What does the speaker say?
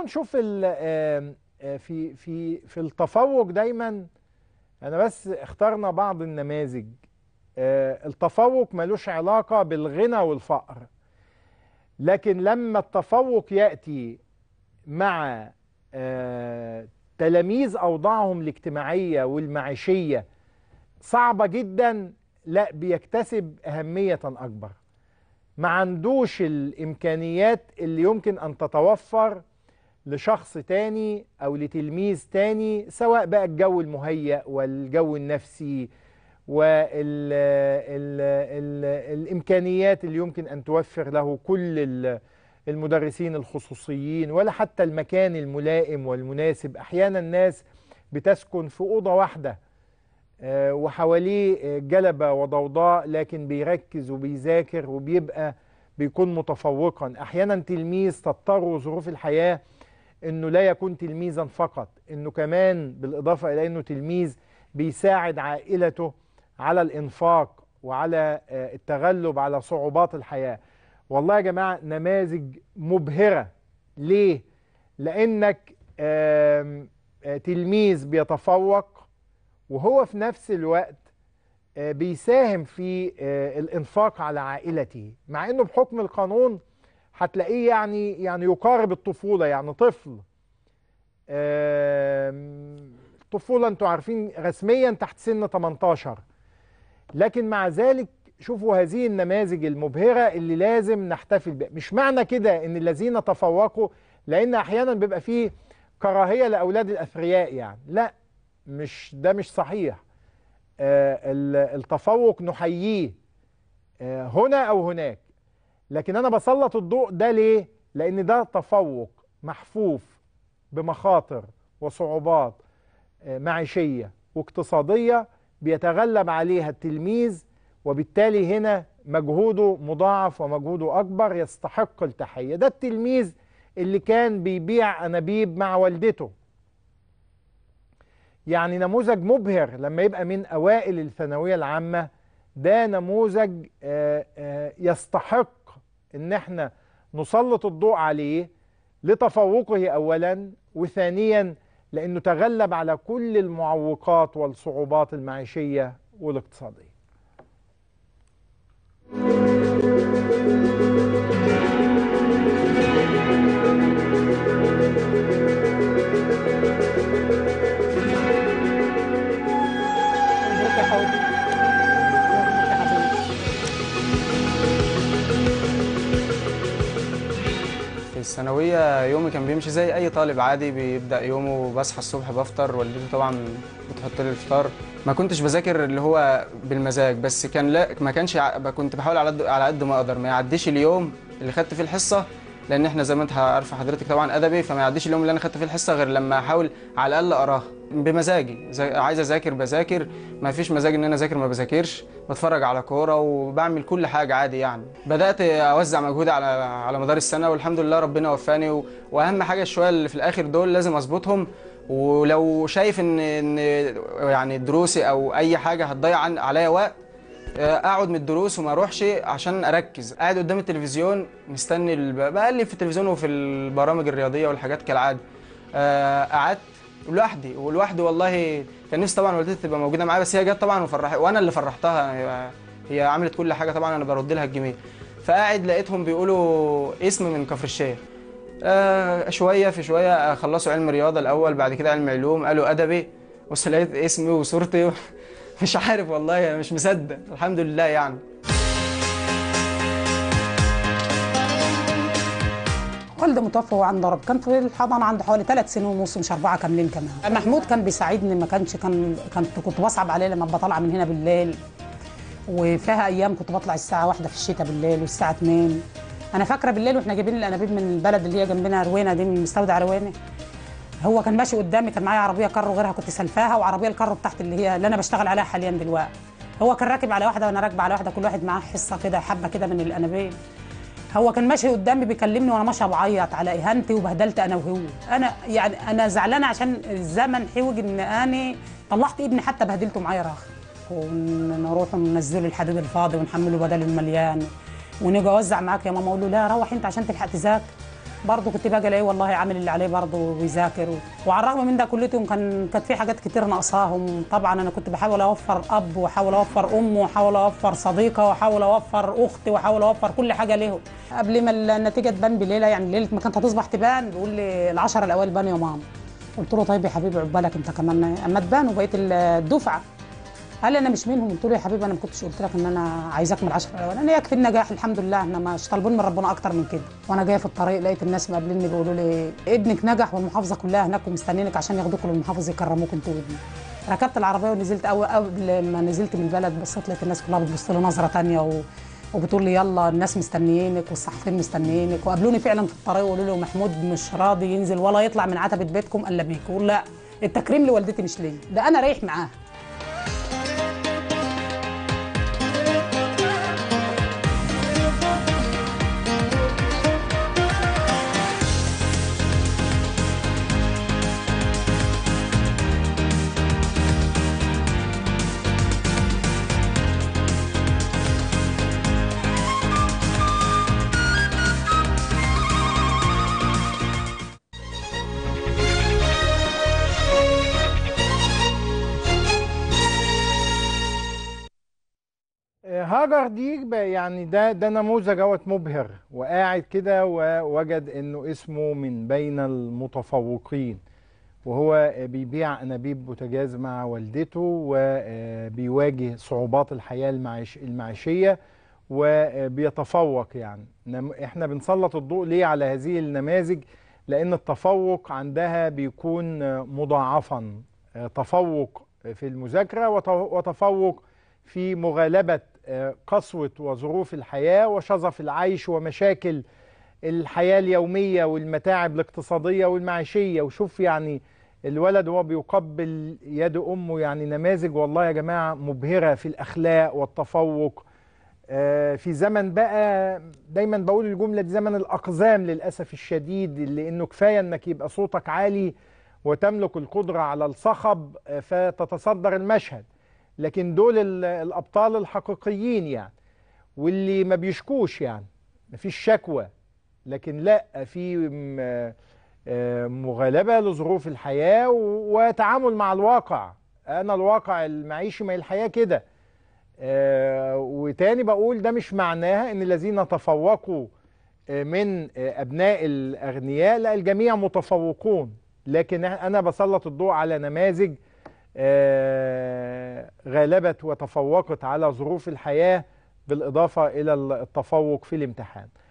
تعالوا نشوف ال- آم، آه، في في في التفوق دايما انا بس اخترنا بعض النماذج آه، التفوق ملوش علاقة بالغنى والفقر لكن لما التفوق يأتي مع آه، تلاميذ أوضاعهم الاجتماعية والمعيشية صعبة جدا لا بيكتسب أهمية أكبر ما عندوش الإمكانيات اللي يمكن أن تتوفر لشخص تاني أو لتلميذ تاني سواء بقى الجو المهيأ والجو النفسي والإمكانيات اللي يمكن أن توفر له كل ال- المدرسين الخصوصيين ولا حتى المكان الملائم والمناسب أحيانا الناس بتسكن في أوضة واحدة آه، وحواليه آه، جلبة وضوضاء لكن بيركز وبيذاكر وبيبقى بيكون متفوقا أحيانا تلميذ تضطر ظروف الحياة انه لا يكون تلميذا فقط انه كمان بالاضافه الى انه تلميذ بيساعد عائلته على الانفاق وعلى آه، التغلب على صعوبات الحياه والله يا جماعه نماذج مبهره ليه لانك آم، آه، تلميذ بيتفوق وهو في نفس الوقت آه، بيساهم في آه، الانفاق على عائلته مع انه بحكم القانون هتلاقيه يعني يعني يقارب الطفوله يعني طفل آم، طفوله انتوا عارفين رسميا تحت سن 18 لكن مع ذلك شوفوا هذه النماذج المبهره اللي لازم نحتفل بها مش معنى كده ان الذين تفوقوا لان احيانا بيبقى فيه كراهيه لاولاد الاثرياء يعني لا مش ده مش صحيح آه، ال- التفوق نحييه آه، هنا او هناك لكن انا بسلط الضوء ده ليه لان ده تفوق محفوف بمخاطر وصعوبات آه، معيشيه واقتصاديه بيتغلب عليها التلميذ وبالتالي هنا مجهوده مضاعف ومجهوده اكبر يستحق التحيه ده التلميذ اللي كان بيبيع انابيب مع والدته يعني نموذج مبهر لما يبقى من اوائل الثانويه العامه ده نموذج آه، آه، يستحق ان احنا نسلط الضوء عليه لتفوقه اولا وثانيا لانه تغلب على كل المعوقات والصعوبات المعيشيه والاقتصاديه مبروك يا حبيبي مبروك يا حبيبي في الثانوية يومي كان بيمشي زي أي طالب عادي بيبدأ يومه بصحى الصبح بفطر والدتي طبعا بتحط لي الفطار ما كنتش بذاكر اللي هو بالمزاج بس كان لا ما كانش ع- كنت بحاول على قد على قد ما أقدر ما يعديش اليوم اللي خدت فيه الحصة لأن احنا زي ما انت عارفة حضرتك طبعا أدبي فما يعديش اليوم اللي أنا خدت فيه الحصة غير لما أحاول على الأقل أقراها بمزاجي زي عايز أذاكر بذاكر ما فيش مزاج إن أنا أذاكر ما بذاكرش بتفرج على كورة وبعمل كل حاجة عادي يعني بدأت أوزع مجهودي على على مدار السنة والحمد لله ربنا وفاني و... وأهم حاجة الشوية اللي في الآخر دول لازم أظبطهم ولو شايف إن إن يعني دروسي أو أي حاجة هتضيع عن... عليا وقت اقعد من الدروس وما اروحش عشان اركز قاعد قدام التلفزيون مستني الب... بقلب في التلفزيون وفي البرامج الرياضيه والحاجات كالعاده آه، قعدت لوحدي ولوحدي والله كان نفسي طبعا والدتي تبقى موجوده معايا بس هي جت طبعا وفرحت وانا اللي فرحتها هي, هي عملت كل حاجه طبعا انا برد لها الجميل فقاعد لقيتهم بيقولوا اسم من كفر الشيخ آه شويه في شويه خلصوا علم رياضه الاول بعد كده علم علوم قالوا ادبي بص لقيت اسمي وصورتي مش عارف والله مش مصدق الحمد لله يعني والدي متوفى وهو عنده رب كان في الحضانه عنده حوالي ثلاث سنين ونص مش اربعه كاملين كمان محمود كان بيساعدني ما كانش كان كنت كنت بصعب عليه لما بطلع من هنا بالليل وفيها ايام كنت بطلع الساعه واحدة في الشتاء بالليل والساعه 2 انا فاكره بالليل واحنا جايبين الانابيب من البلد اللي هي جنبنا روينه دي من مستودع روينه هو كان ماشي قدامي كان معايا عربيه كارو غيرها كنت سلفاها وعربيه الكارو بتاعتي اللي هي اللي انا بشتغل عليها حاليا دلوقتي هو كان راكب على واحده وانا راكبه على واحده كل واحد معاه حصه كده حبه كده من الانابيب هو كان ماشي قدامي بيكلمني وانا ماشيه بعيط على اهانتي وبهدلت انا وهو انا يعني انا زعلانه عشان الزمن حوج ان انا طلعت ابني حتى بهدلته معايا راخ ونروح ننزله الحديد الفاضي ونحمله بدل المليان ونيجي اوزع معاك يا ماما اقول له لا روح انت عشان تلحق تذاكر برضه كنت باجي الاقيه والله عامل اللي عليه برضه وبيذاكر و... وعلى الرغم من ده كلتهم كان كانت في حاجات كتير ناقصاهم طبعا انا كنت بحاول اوفر اب واحاول اوفر ام واحاول اوفر صديقه واحاول اوفر اخت واحاول اوفر كل حاجه ليهم قبل ما النتيجه تبان بليله يعني ليله ما كانت هتصبح تبان بيقول لي العشر الاوائل بان يا ماما قلت له طيب يا حبيبي عقبالك انت كمان اما تبان وبقيت الدفعه قال لي انا مش منهم قلت له يا حبيبي انا ما كنتش قلت لك ان انا عايزاك من العشر الاوائل انا يكفي النجاح الحمد لله احنا مش طالبين من ربنا اكتر من كده وانا جايه في الطريق لقيت الناس مقابليني بيقولوا لي ابنك نجح والمحافظه كلها هناك ومستنينك عشان ياخدوك للمحافظ يكرموك انت وابنك ركبت العربيه ونزلت أول قبل ما نزلت من البلد بصيت لقيت الناس كلها بتبص لي نظره ثانيه و... وبتقول لي يلا الناس مستنيينك والصحفيين مستنيينك وقابلوني فعلا في الطريق وقالوا لي محمود مش راضي ينزل ولا يطلع من عتبه بيتكم الا بيك اقول لا التكريم لوالدتي مش ليا ده انا رايح معاها هاجر دي ب- يعني ده ده نموذج اهوت مبهر وقاعد كده ووجد انه اسمه من بين المتفوقين وهو بيبيع انابيب بوتاجاز مع والدته وبيواجه صعوبات الحياه المعيش المعيشيه وبيتفوق يعني نم- احنا بنسلط الضوء ليه على هذه النماذج لان التفوق عندها بيكون مضاعفا تفوق في المذاكره وت- وتفوق في مغالبه آه، قسوه وظروف الحياه وشظف العيش ومشاكل الحياه اليوميه والمتاعب الاقتصاديه والمعيشيه وشوف يعني الولد وهو بيقبل يد امه يعني نماذج والله يا جماعه مبهره في الاخلاق والتفوق آه، في زمن بقى دايما بقول الجمله دي زمن الاقزام للاسف الشديد لانه كفايه انك يبقى صوتك عالي وتملك القدره على الصخب آه، فتتصدر المشهد لكن دول ال- الابطال الحقيقيين يعني واللي ما بيشكوش يعني مفيش شكوى لكن لا في م- آه، مغالبه لظروف الحياه و- وتعامل مع الواقع انا الواقع المعيشي ما هي الحياه كده آه، وتاني بقول ده مش معناها ان الذين تفوقوا آه، من آه، ابناء الاغنياء لا الجميع متفوقون لكن انا بسلط الضوء على نماذج آه، غالبت وتفوقت على ظروف الحياه بالاضافه الى التفوق في الامتحان